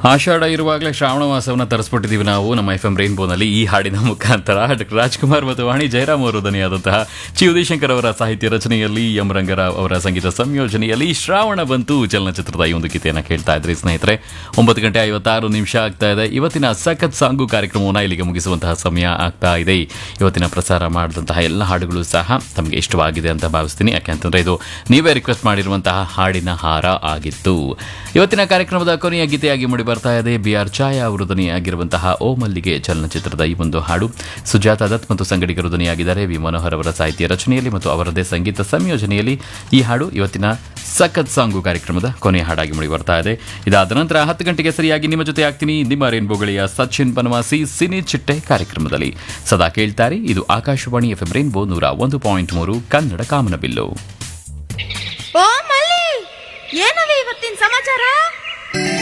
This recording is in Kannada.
ಆಷಾಢ ಇರುವಾಗಲೇ ಶ್ರಾವಣ ಮಾಸವನ್ನು ತರಿಸ್ಬಿಟ್ಟಿದ್ದೀವಿ ನಾವು ನಮ್ಮ ಎಫ್ ಎಂ ರೈನ್ಬೋನಲ್ಲಿ ಈ ಹಾಡಿನ ಮುಖಾಂತರ ಡಾಕ್ಟರ್ ರಾಜ್ಕುಮಾರ್ ಮತ್ತು ವಾಣಿ ಜಯರಾಮ್ ಅವರು ಧ್ವನಿಯಾದಂತಹ ಚಿ ಉದಯಶಂಕರ್ ಅವರ ಸಾಹಿತ್ಯ ರಚನೆಯಲ್ಲಿ ಎಂ ರಂಗರಾವ್ ಅವರ ಸಂಗೀತ ಸಂಯೋಜನೆಯಲ್ಲಿ ಶ್ರಾವಣ ಬಂತು ಚಲನಚಿತ್ರದ ಈ ಒಂದು ಗೀತೆಯನ್ನು ಕೇಳ್ತಾ ಇದ್ರಿ ಸ್ನೇಹಿತರೆ ಒಂಬತ್ತು ಗಂಟೆ ಐವತ್ತಾರು ನಿಮಿಷ ಆಗ್ತಾ ಇದೆ ಇವತ್ತಿನ ಸಖತ್ ಸಾಂಗು ಕಾರ್ಯಕ್ರಮವನ್ನು ಇಲ್ಲಿಗೆ ಮುಗಿಸುವಂತಹ ಸಮಯ ಆಗ್ತಾ ಇದೆ ಇವತ್ತಿನ ಪ್ರಸಾರ ಮಾಡಿದಂತಹ ಎಲ್ಲ ಹಾಡುಗಳು ಸಹ ತಮಗೆ ಇಷ್ಟವಾಗಿದೆ ಅಂತ ಭಾವಿಸ್ತೀನಿ ಯಾಕೆಂತಂದ್ರೆ ಇದು ನೀವೇ ರಿಕ್ವೆಸ್ಟ್ ಮಾಡಿರುವಂತಹ ಹಾಡಿನ ಹಾರ ಆಗಿತ್ತು ಇವತ್ತಿನ ಕಾರ್ಯಕ್ರಮದ ಕೊನೆಯ ಗೀತೆಯಾಗಿ ಮೂಡಿ ಬರ್ತಾ ಇದೆ ಬಿ ಆರ್ ಛಾಯಾ ಅವರು ಧ್ವನಿಯಾಗಿರುವಂತಹ ಓ ಮಲ್ಲಿಗೆ ಚಲನಚಿತ್ರದ ಈ ಒಂದು ಹಾಡು ಸುಜಾತ ದತ್ ಮತ್ತು ಸಂಗಡಿಗರು ಧ್ವನಿಯಾಗಿದ್ದಾರೆ ವಿ ಮನೋಹರ್ ಅವರ ಸಾಹಿತ್ಯ ರಚನೆಯಲ್ಲಿ ಮತ್ತು ಅವರದೇ ಸಂಗೀತ ಸಂಯೋಜನೆಯಲ್ಲಿ ಈ ಹಾಡು ಇವತ್ತಿನ ಸಖತ್ ಸಾಂಗು ಕಾರ್ಯಕ್ರಮದ ಕೊನೆಯ ಹಾಡಾಗಿ ಮೂಡಿ ಬರ್ತಾ ಇದೆ ಇದಾದ ನಂತರ ಹತ್ತು ಗಂಟೆಗೆ ಸರಿಯಾಗಿ ನಿಮ್ಮ ಜೊತೆ ಆಗ್ತೀನಿ ನಿಮ್ಮ ರೇನ್ಬೋಗಳಿಯ ಸಚಿನ್ ಬನವಾಸಿ ಸಿನಿ ಚಿಟ್ಟೆ ಕಾರ್ಯಕ್ರಮದಲ್ಲಿ ಸದಾ ಕೇಳ್ತಾರೆ ಇದು ಆಕಾಶವಾಣಿ ಎಫ್ ರೇನ್ಬೋ ನೂರ ಒಂದು ಪಾಯಿಂಟ್ ಮೂರು ಕನ್ನಡ ಕಾಮನಬಿಲ್ಲು ಓ ಮಲ್ಲಿ ಏನವೇ ಇವತ್ತಿನ ಸಮಾಚಾರ